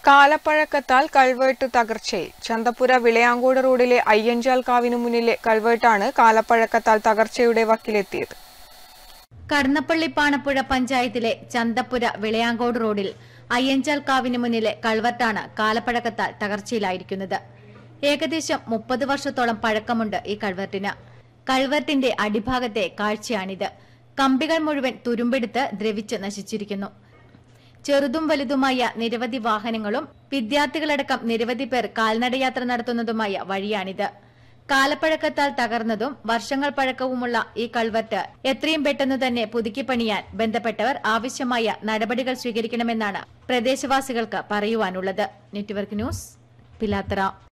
കാലപ്പഴക്കത്താൽ കൾവേട്ട് തകർച്ചയിൽ ചന്തപ്പുര വിളയാങ്കോട് റോഡിലെ അയ്യഞ്ചാൽ കാവിനു മുന്നിലെ കൾവേട്ടാണ് കാലപ്പഴക്കത്താൽ തകർച്ചയുടെ വക്കിലെത്തിയത് കടന്നപ്പള്ളി പാണപ്പുഴ പഞ്ചായത്തിലെ ചന്തപ്പുര വിളയാങ്കോട് റോഡിൽ അയ്യഞ്ചാൽ കാവിന് മുന്നിലെ കൾവർട്ടാണ് കാലപ്പഴക്കത്താൽ തകർച്ചയിലായിരിക്കുന്നത് ഏകദേശം മുപ്പത് വർഷത്തോളം പഴക്കമുണ്ട് ഈ കൾവർട്ടിന് കൾവർട്ടിന്റെ അടിഭാഗത്തെ കാഴ്ചയാണിത് കമ്പികൾ മുഴുവൻ തുരുമ്പെടുത്ത് ദ്രവിച്ച് നശിച്ചിരിക്കുന്നു ചെറുതും വലുതുമായ നിരവധി വാഹനങ്ങളും വിദ്യാർത്ഥികളടക്കം നിരവധി പേർ കാൽനടയാത്ര നടത്തുന്നതുമായ വഴിയാണിത് കാലപ്പഴക്കത്താൽ തകർന്നതും വർഷങ്ങൾ പഴക്കവുമുള്ള ഈ കൾവർട്ട് എത്രയും പെട്ടെന്ന് തന്നെ പുതുക്കിപ്പണിയാൻ ബന്ധപ്പെട്ടവർ ആവശ്യമായ നടപടികൾ സ്വീകരിക്കണമെന്നാണ് പ്രദേശവാസികൾക്ക് പറയുവാനുള്ളത് നെറ്റ്വർക്ക് ന്യൂസ് പിലാത്തറ